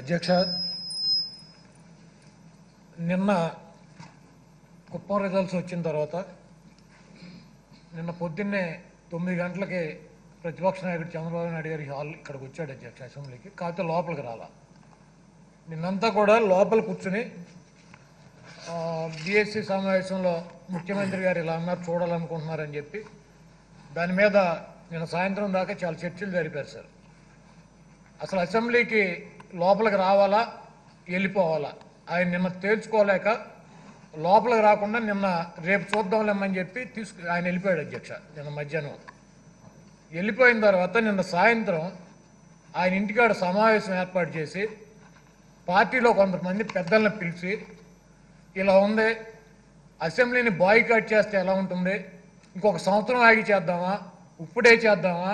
అధ్యక్ష నిన్న కుప్పం రిజల్ట్స్ వచ్చిన తర్వాత నిన్న పొద్దున్నే తొమ్మిది గంటలకి ప్రతిపక్ష నాయకుడు చంద్రబాబు నాయుడు గారి హాల్ ఇక్కడికి వచ్చాడు అధ్యక్ష అసెంబ్లీకి కాకపోతే లోపలికి రాలా నిన్నంతా కూడా లోపల కూర్చుని బీఎస్సీ సమావేశంలో ముఖ్యమంత్రి గారు ఇలా అన్నారు చూడాలనుకుంటున్నారని చెప్పి దాని మీద నిన్న సాయంత్రం దాకా చాలా చర్చలు జరిపారు సార్ అసలు అసెంబ్లీకి లోపలికి రావాలా వెళ్ళిపోవాలా ఆయన నిన్న తేల్చుకోలేక లోపలికి రాకుండా నిన్న రేపు చూద్దాంలేమని చెప్పి తీసుకు ఆయన వెళ్ళిపోయాడు అధ్యక్ష నిన్న మధ్యాహ్నం వెళ్ళిపోయిన తర్వాత నిన్న సాయంత్రం ఆయన ఇంటికాడ సమావేశం ఏర్పాటు చేసి పార్టీలో కొంతమంది పెద్దలను పిలిచి ఇలా ఉంది అసెంబ్లీని బాయ్కాట్ చేస్తే ఎలా ఉంటుంది ఇంకొక సంవత్సరం ఆగి చేద్దామా ఇప్పుడే చేద్దామా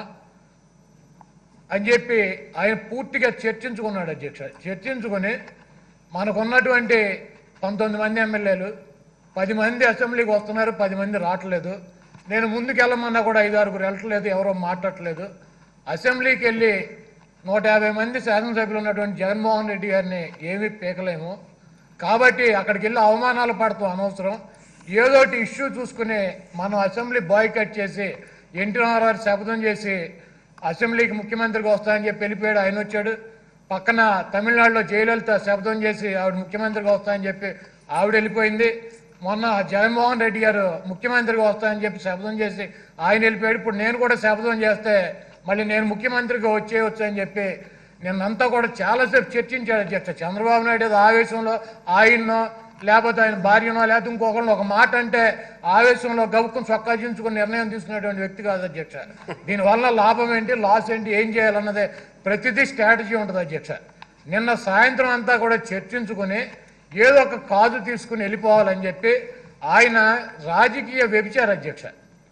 అని చెప్పి ఆయన పూర్తిగా చర్చించుకున్నాడు అధ్యక్ష చర్చించుకొని మనకున్నటువంటి పంతొమ్మిది మంది ఎమ్మెల్యేలు పది మంది అసెంబ్లీకి వస్తున్నారు పది మంది రావట్లేదు నేను ముందుకు వెళ్ళమన్నా కూడా ఐదు ఆరుగురు వెళ్ళట్లేదు ఎవరో మాట్లాడట్లేదు అసెంబ్లీకి వెళ్ళి నూట యాభై మంది శాసనసభ్యులు ఉన్నటువంటి జగన్మోహన్ రెడ్డి గారిని ఏమీ పీకలేము కాబట్టి అక్కడికి వెళ్ళి అవమానాలు పడతాం అనవసరం ఏదోటి ఇష్యూ చూసుకుని మనం అసెంబ్లీ బాయ్కట్ చేసి ఎన్టీ రామారావు శపథం చేసి అసెంబ్లీకి ముఖ్యమంత్రిగా వస్తానని చెప్పి వెళ్ళిపోయాడు ఆయన వచ్చాడు పక్కన తమిళనాడులో జయలలిత శపథం చేసి ఆవిడ ముఖ్యమంత్రిగా వస్తానని చెప్పి ఆవిడ వెళ్ళిపోయింది మొన్న జగన్మోహన్ రెడ్డి గారు ముఖ్యమంత్రిగా వస్తానని చెప్పి శపథం చేసి ఆయన వెళ్ళిపోయాడు ఇప్పుడు నేను కూడా శపథం చేస్తే మళ్ళీ నేను ముఖ్యమంత్రిగా వచ్చేయచ్చు అని చెప్పి నిన్నంతా కూడా చాలాసేపు చర్చించాడు అధ్యక్ష చంద్రబాబు నాయుడు ఏదో ఆవేశంలో ఆయన్నో లేకపోతే ఆయన భార్యనో లేకపోతే ఇంకొకరిని ఒక మాట అంటే ఆవేశంలో గబుక్కుని చొక్కాజించుకుని నిర్ణయం తీసుకునేటువంటి వ్యక్తి కాదు అధ్యక్ష దీనివల్ల లాభం ఏంటి లాస్ ఏంటి ఏం చేయాలన్నదే ప్రతిదీ స్ట్రాటజీ ఉంటుంది అధ్యక్ష నిన్న సాయంత్రం అంతా కూడా చర్చించుకుని ఏదో ఒక కాజు తీసుకుని వెళ్ళిపోవాలని చెప్పి ఆయన రాజకీయ వ్యభిచార అధ్యక్ష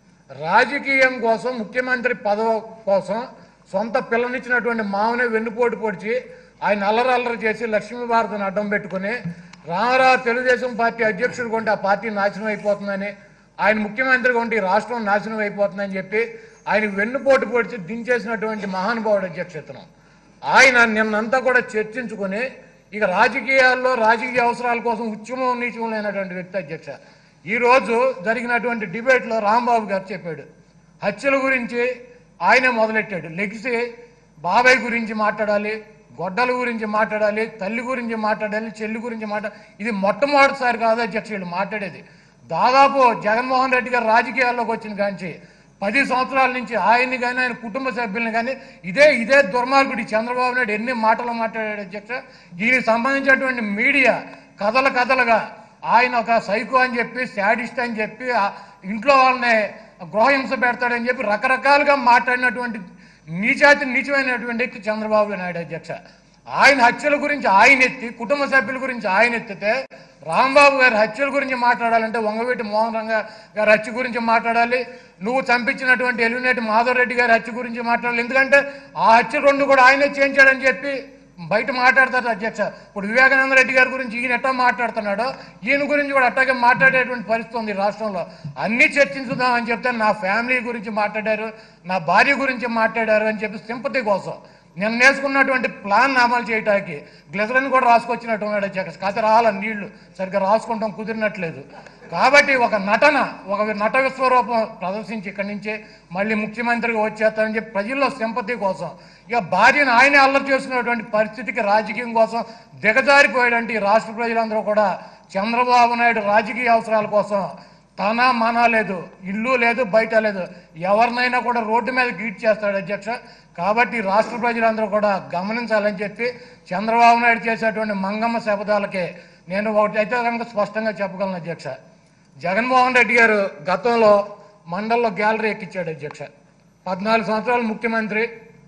రాజకీయం కోసం ముఖ్యమంత్రి పదవి కోసం సొంత పిల్లనిచ్చినటువంటి మామనే వెన్నుపోటు పొడిచి ఆయన అల్లరల్లరి చేసి లక్ష్మీభారతిని అడ్డం పెట్టుకుని రామారావు తెలుగుదేశం పార్టీ అధ్యక్షుడు కొంటే ఆ పార్టీ నాశనం అయిపోతుందని ఆయన ముఖ్యమంత్రిగా ఉంటే ఈ రాష్ట్రం నాశనం అయిపోతుందని చెప్పి ఆయన వెన్నుపోటు పొడిచి దించేసినటువంటి మహానుభావుడు అధ్యక్షతను ఆయన నిన్నంతా కూడా చర్చించుకుని ఇక రాజకీయాల్లో రాజకీయ అవసరాల కోసం ఉద్యమం నీచం లేనటువంటి వ్యక్తి అధ్యక్ష ఈ రోజు జరిగినటువంటి డిబేట్లో రాంబాబు గారు చెప్పాడు హత్యల గురించి ఆయనే మొదలెట్టాడు లెగిసి బాబాయ్ గురించి మాట్లాడాలి గొడ్డల గురించి మాట్లాడాలి తల్లి గురించి మాట్లాడాలి చెల్లి గురించి మాట్లా ఇది మొట్టమొదటిసారి కాదు అధ్యక్ష వీళ్ళు మాట్లాడేది దాదాపు జగన్మోహన్ రెడ్డి గారు రాజకీయాల్లోకి వచ్చిన కాంచి పది సంవత్సరాల నుంచి ఆయన్ని కానీ ఆయన కుటుంబ సభ్యుల్ని కానీ ఇదే ఇదే దుర్మార్గుడి చంద్రబాబు నాయుడు ఎన్ని మాటలు మాట్లాడాడు అధ్యక్ష దీనికి సంబంధించినటువంటి మీడియా కథల కథలుగా ఆయన ఒక సైకో అని చెప్పి శాడిస్ట్ అని చెప్పి ఆ ఇంట్లో వాళ్ళని గృహహింస పెడతాడని చెప్పి రకరకాలుగా మాట్లాడినటువంటి నీచాతి నీచమైనటువంటి వ్యక్తి చంద్రబాబు నాయుడు అధ్యక్ష ఆయన హత్యల గురించి ఆయన ఎత్తి కుటుంబ సభ్యుల గురించి ఆయన ఎత్తితే రాంబాబు గారి హత్యల గురించి మాట్లాడాలంటే వంగవీటి మోహన్ రంగ గారి హత్య గురించి మాట్లాడాలి నువ్వు చంపించినటువంటి ఎలిమినేటి మాధవ్ రెడ్డి గారి హత్య గురించి మాట్లాడాలి ఎందుకంటే ఆ హత్య రెండు కూడా ఆయనే చేయించాడని చెప్పి బయట మాట్లాడతారు అధ్యక్ష ఇప్పుడు వివేకానంద రెడ్డి గారి గురించి ఈయన ఎట్టా మాట్లాడుతున్నాడో ఈయన గురించి కూడా అట్టాగే మాట్లాడేటువంటి పరిస్థితి ఉంది ఈ రాష్ట్రంలో అన్ని చర్చించుదామని చెప్తే నా ఫ్యామిలీ గురించి మాట్లాడారు నా భార్య గురించి మాట్లాడారు అని చెప్పి సింపతి కోసం నేను నేర్చుకున్నటువంటి ప్లాన్ అమలు చేయడానికి గ్లిజరిన్ కూడా రాసుకొచ్చినట్టు ఉన్నాడు అధ్యక్ష కాకపోతే రావాల నీళ్లు సరిగ్గా రాసుకుంటాం కుదిరినట్లేదు కాబట్టి ఒక నటన ఒక నట విశ్వరూపం ప్రదర్శించి ఇక్కడి నుంచే మళ్ళీ ముఖ్యమంత్రిగా వచ్చేస్తారని చెప్పి ప్రజల్లో సింపతి కోసం ఇక భార్యను ఆయనే అల్లరి చేసుకున్నటువంటి పరిస్థితికి రాజకీయం కోసం దిగజారిపోయాడంటే ఈ రాష్ట్ర ప్రజలందరూ కూడా చంద్రబాబు నాయుడు రాజకీయ అవసరాల కోసం తన మన లేదు ఇల్లు లేదు బయట లేదు ఎవరినైనా కూడా రోడ్డు మీద గీట్ చేస్తాడు అధ్యక్ష కాబట్టి రాష్ట్ర ప్రజలందరూ కూడా గమనించాలని చెప్పి చంద్రబాబు నాయుడు చేసేటువంటి మంగమ్మ శపథాలకే నేను ఒకటి అయితే కనుక స్పష్టంగా చెప్పగలను అధ్యక్ష జగన్మోహన్ రెడ్డి గారు గతంలో మండల్లో గ్యాలరీ ఎక్కించాడు అధ్యక్ష పద్నాలుగు సంవత్సరాలు ముఖ్యమంత్రి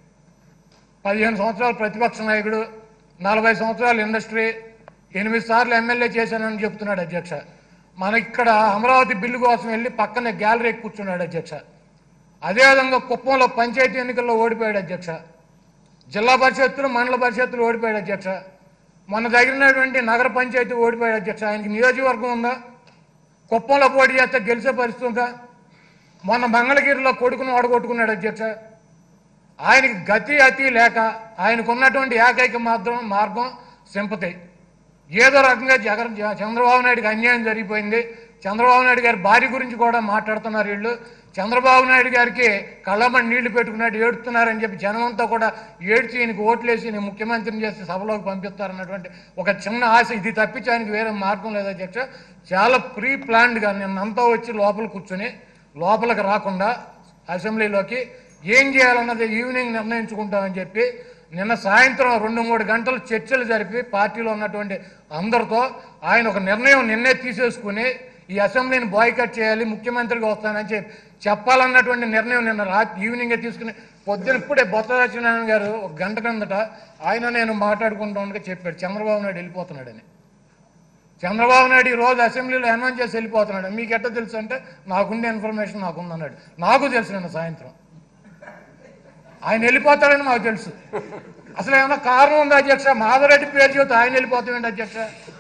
పదిహేను సంవత్సరాలు ప్రతిపక్ష నాయకుడు నలభై సంవత్సరాలు ఇండస్ట్రీ ఎనిమిది సార్లు ఎమ్మెల్యే చేశానని చెప్తున్నాడు అధ్యక్ష మన ఇక్కడ అమరావతి బిల్లు కోసం వెళ్ళి పక్కనే గ్యాలరీ ఎక్కి కూర్చున్నాడు అధ్యక్ష అదేవిధంగా కుప్పంలో పంచాయతీ ఎన్నికల్లో ఓడిపోయాడు అధ్యక్ష జిల్లా పరిషత్తులు మండల పరిషత్తులు ఓడిపోయాడు అధ్యక్ష మొన్న జరిగినటువంటి నగర పంచాయతీ ఓడిపోయాడు అధ్యక్ష ఆయనకి నియోజకవర్గం ఉందా కుప్పంలో పోటీ చేస్తే గెలిచే పరిస్థితి ఉందా మొన్న మంగళగిరిలో కొడుకును ఓడగొట్టుకున్నాడు అధ్యక్ష ఆయనకి గతి అతి లేక ఆయనకు ఉన్నటువంటి ఏకైక మార్గం మార్గం సింపతి ఏదో రకంగా జగన్ జ- చంద్రబాబు నాయుడుకి అన్యాయం జరిగిపోయింది చంద్రబాబు నాయుడు గారి భార్య గురించి కూడా మాట్లాడుతున్నారు వీళ్ళు చంద్రబాబు నాయుడు గారికి కళ్ళమని నీళ్లు పెట్టుకున్నట్టు ఏడుతున్నారని చెప్పి జనమంతా కూడా ఏడ్చి ఈయనకి ఓట్లేసి నేను ముఖ్యమంత్రిని చేసి సభలోకి పంపిస్తారన్నటువంటి ఒక చిన్న ఆశ ఇది తప్పించి ఆయనకి వేరే మార్గం లేదు అధ్యక్ష చాలా ప్రీ ప్లాన్డ్గా నిన్నంతా వచ్చి లోపల కూర్చొని లోపలికి రాకుండా అసెంబ్లీలోకి ఏం చేయాలన్నది ఈవినింగ్ నిర్ణయించుకుంటామని చెప్పి నిన్న సాయంత్రం రెండు మూడు గంటలు చర్చలు జరిపి పార్టీలో ఉన్నటువంటి అందరితో ఆయన ఒక నిర్ణయం నిన్నే తీసేసుకుని ఈ అసెంబ్లీని బాయ్కట్ చేయాలి ముఖ్యమంత్రిగా వస్తానని చెప్పి చెప్పాలన్నటువంటి నిర్ణయం నిన్న రాత్రి ఈవినింగే తీసుకుని పొద్దున ఇప్పుడే బొత్స సత్యనారాయణ గారు ఒక గంట కిందట ఆయన నేను మాట్లాడుకుంటూ ఉండగా చెప్పాడు చంద్రబాబు నాయుడు వెళ్ళిపోతున్నాడని చంద్రబాబు నాయుడు ఈ రోజు అసెంబ్లీలో అనౌన్స్ చేసి వెళ్ళిపోతున్నాడు మీకు ఎట్ట తెలుసు అంటే నాకుండే ఇన్ఫర్మేషన్ నాకుందన్నాడు నాకు తెలుసు నిన్న సాయంత్రం ఆయన వెళ్ళిపోతాడని మాకు తెలుసు అసలు ఏమైనా కారణం ఉందా అధ్యక్ష మాధవరెడ్డి పేరు చెబుతే ఆయన వెళ్ళిపోతామేంటి అధ్యక్ష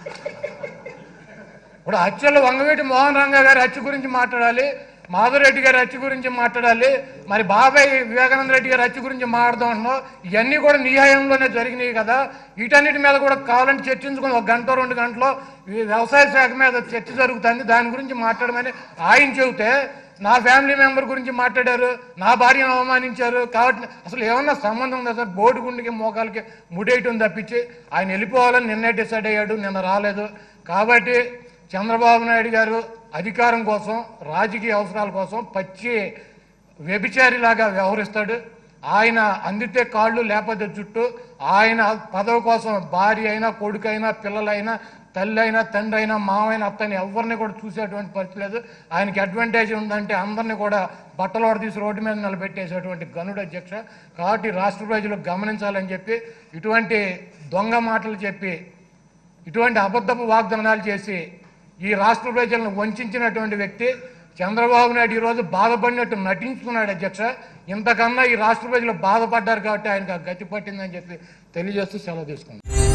ఇప్పుడు హత్యలు వంగవీటి మోహన్ రంగా గారి హత్య గురించి మాట్లాడాలి మాధవరెడ్డి గారి హత్య గురించి మాట్లాడాలి మరి బాబాయ్ వివేకానంద రెడ్డి గారి హత్య గురించి మాట్లాడదాం అంటున్నావు ఇవన్నీ కూడా నీ హయాంలోనే జరిగినాయి కదా వీటన్నిటి మీద కూడా కావాలని చర్చించుకుని ఒక గంట రెండు గంటలో ఈ వ్యవసాయ శాఖ మీద చర్చ జరుగుతుంది దాని గురించి మాట్లాడమని ఆయన చెబితే నా ఫ్యామిలీ మెంబర్ గురించి మాట్లాడారు నా భార్యను అవమానించారు కాబట్టి అసలు ఏమన్నా సంబంధం ఉందా సార్ బోర్డు గుండెకి మోకాలకి ముడేయటం తప్పించి ఆయన వెళ్ళిపోవాలని నిన్నే డిసైడ్ అయ్యాడు నిన్న రాలేదు కాబట్టి చంద్రబాబు నాయుడు గారు అధికారం కోసం రాజకీయ అవసరాల కోసం పచ్చి వ్యభిచారిలాగా వ్యవహరిస్తాడు ఆయన అందితే కాళ్ళు లేకపోతే జుట్టు ఆయన పదవి కోసం భార్య అయినా కొడుకైనా పిల్లలైనా తల్లి అయినా తండ్రి అయినా మావైనా అత్తని ఎవరిని కూడా చూసేటువంటి పరిస్థితి లేదు ఆయనకి అడ్వాంటేజ్ ఉందంటే అందరినీ కూడా బట్టలోడ తీసి రోడ్డు మీద నిలబెట్టేసేటువంటి గనుడు అధ్యక్ష కాబట్టి రాష్ట్ర ప్రజలు గమనించాలని చెప్పి ఇటువంటి దొంగ మాటలు చెప్పి ఇటువంటి అబద్ధపు వాగ్దానాలు చేసి ఈ రాష్ట్ర ప్రజలను వంచినటువంటి వ్యక్తి చంద్రబాబు నాయుడు ఈరోజు బాధపడినట్టు నటించుకున్నాడు అధ్యక్ష ఇంతకన్నా ఈ రాష్ట్ర ప్రజలు బాధపడ్డారు కాబట్టి ఆయనకు ఆ గతి పట్టిందని చెప్పి తెలియజేస్తూ సెలవు తీసుకున్నాను